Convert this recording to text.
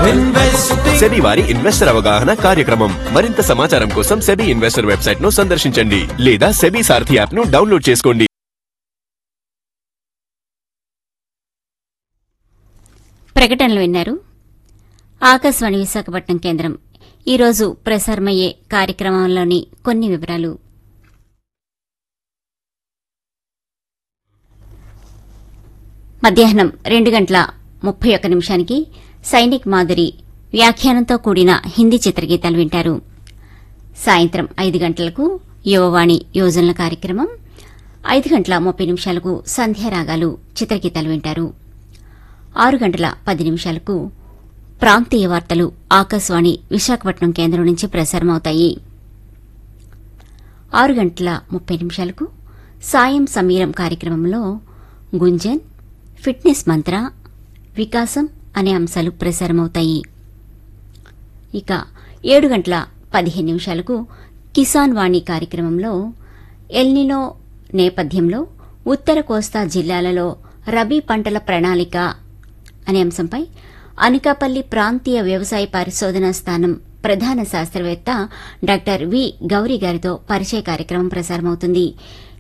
Investing. SEBI వారి investor అవగాహన కార్యక్రమం మరింత సమాచారం కోసం సెబీ ఇన్వెస్టర్ వెబ్సైట్ ను సందర్శించండి లేదా సెబీ సారథి యాప్ ను డౌన్లోడ్ చేసుకోండి ప్రకటనలు విన్నారు ఆకాశవాణి విశాఖపట్నం కేంద్రం ఈరోజు ప్రసారమయ్యే కార్యక్రమంలోని కొన్ని వివరాలు మధ్యాహ్నం రెండు గంటల ముప్పై ఒక్క నిమిషానికి సైనిక్ మాదిరి వ్యాఖ్యానంతో కూడిన హిందీ చిత్రగీతాలు వింటారు సాయంత్రం ఐదు గంటలకు యువవాణి యోజనల కార్యక్రమం ఐదు గంటల ముప్పై నిమిషాలకు సంధ్యారాగాలు చిత్రగీతాలు వింటారు ఆరు గంటల పది నిమిషాలకు ప్రాంతీయ వార్తలు ఆకాశవాణి విశాఖపట్నం కేంద్రం నుంచి ప్రసారమవుతాయి ఆరు గంటల ముప్పై నిమిషాలకు సాయం సమీరం కార్యక్రమంలో గుంజన్ ఫిట్నెస్ మంత్ర వికాసం అనే అంశాలు ప్రసారమవుతాయి ఇక ఏడు గంటల పదిహేను నిమిషాలకు కిసాన్ వాణి కార్యక్రమంలో ఎల్నినో నేపథ్యంలో ఉత్తర కోస్తా జిల్లాలలో రబీ పంటల ప్రణాళిక అనే అంశంపై అనకాపల్లి ప్రాంతీయ వ్యవసాయ పరిశోధనా స్థానం ప్రధాన శాస్త్రవేత్త డాక్టర్ వి గౌరీ గారితో పరిచయ కార్యక్రమం ప్రసారమవుతుంది